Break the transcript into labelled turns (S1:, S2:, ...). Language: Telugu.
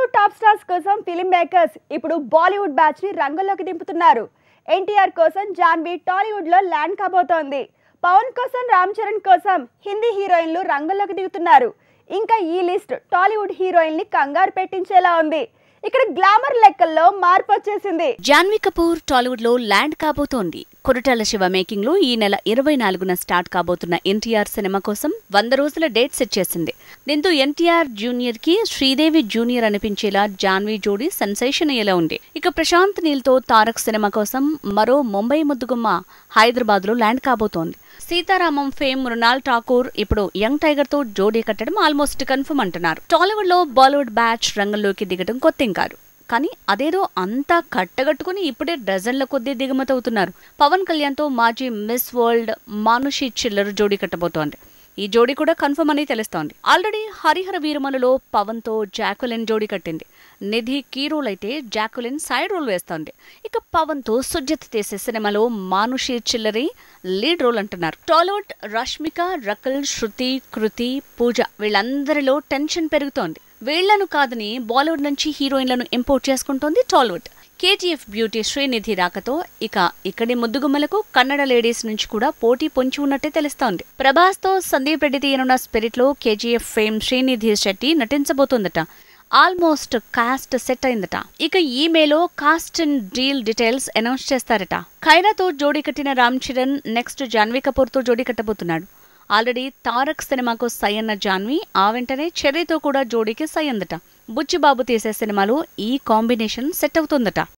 S1: టాప్ స్టార్స్ కోసం ఫిలిం మేకర్స్ ఇప్పుడు బాలీవుడ్ బ్యాచ్ ని రంగంలోకి దింపుతున్నారు ఎన్టీఆర్ కోసం జాన్వీ టాలీవుడ్ లో ల్యాండ్ కాబోతోంది పవన్ కోసం రామ్ చరణ్ కోసం హిందీ హీరోయిన్లు రంగంలోకి దిగుతున్నారు ఇంకా ఈ లిస్ట్ టాలీవుడ్ హీరోయిన్ ని కంగారు పెట్టించేలా ఉంది ఇక్కడ గ్లామర్ లెక్కల్లో మార్పు వచ్చేసింది
S2: జాన్వీ కపూర్ టాలీవుడ్ లో ల్యాండ్ కాబోతోంది కొరటాల శివ మేకింగ్ లో ఈ నెల ఇరవై నాలుగున స్టార్ట్ కాబోతున్న ఎన్టీఆర్ సినిమా కోసం వంద రోజుల డేట్ సెట్ చేసింది దీంతో ఎన్టీఆర్ జూనియర్ కి శ్రీదేవి జూనియర్ అనిపించేలా జాన్వీ జోడీ సెన్సేషన్ అయ్యేలా ఉంది ఇక ప్రశాంత్ నీల్ తో తారక్ సినిమా కోసం మరో ముంబై ముద్దుగుమ్మ హైదరాబాద్ లో ల్యాండ్ కాబోతోంది సీతారామం ఫేమ్ మృణాల్ ఠాకూర్ ఇప్పుడు యంగ్ టైగర్ తో జోడీ కట్టడం ఆల్మోస్ట్ కన్ఫర్మ్ అంటున్నారు టాలీవుడ్ లో బాలీవుడ్ బ్యాచ్ రంగంలోకి దిగడం కొత్తేం కాదు కానీ అదేదో అంతా కట్టగట్టుకుని ఇప్పుడే డజన్ల కొద్దీ దిగుమతవుతున్నారు పవన్ కళ్యాణ్తో మాజీ మిస్ వరల్డ్ మానుషి చిల్లర్ జోడీ కట్టబోతోంది ఈ జోడీ కూడా కన్ఫర్మ్ అని తెలుస్తోంది ఆల్రెడీ హరిహర వీరమలలో పవన్ తో జాకులిన్ జోడీ కట్టింది నిధి కీ రోల్ అయితే జాకులిన్ సైడ్ రోల్ వేస్తోంది ఇక పవన్ తో సుజిత్ తీసే సినిమాలో మానుషి చిల్లరి లీడ్ రోల్ అంటున్నారు టాలీవుడ్ రష్మిక రకుల్ శృతి కృతి పూజ వీళ్ళందరిలో టెన్షన్ పెరుగుతోంది వీళ్లను కాదని బాలీవుడ్ నుంచి హీరోయిన్లను ఇంపోర్ట్ చేసుకుంటోంది టాలీవుడ్ కేజీఎఫ్ బ్యూటీ శ్రీనిధి రాకతో ఇక ఇక్కడి ముద్దుగుమ్మలకు కన్నడ లేడీస్ నుంచి కూడా పోటీ పొంచి ఉన్నట్టే తెలుస్తోంది ప్రభాస్ తో సందీప్ రెడ్డి తీయనున్న స్పిరిట్ లో కేజీఎఫ్ ఫేమ్ శ్రీనిధి శెట్టి నటించబోతోందట ఆల్మోస్ట్ కాస్ట్ సెట్ అయిందట ఇక ఈ మేలో cast and deal details announce చేస్తారట ఖైరాతో జోడీ కట్టిన రామ్ చరణ్ నెక్స్ట్ జాన్వీ కపూర్ తో జోడీ కట్టబోతున్నాడు ఆల్రెడీ తారక్ సినిమాకు సై అన్న జాన్వి ఆ వెంటనే చెర్రీతో కూడా జోడీకి సై అందట బుచ్చిబాబు తీసే సినిమాలో ఈ కాంబినేషన్ సెట్ అవుతుందట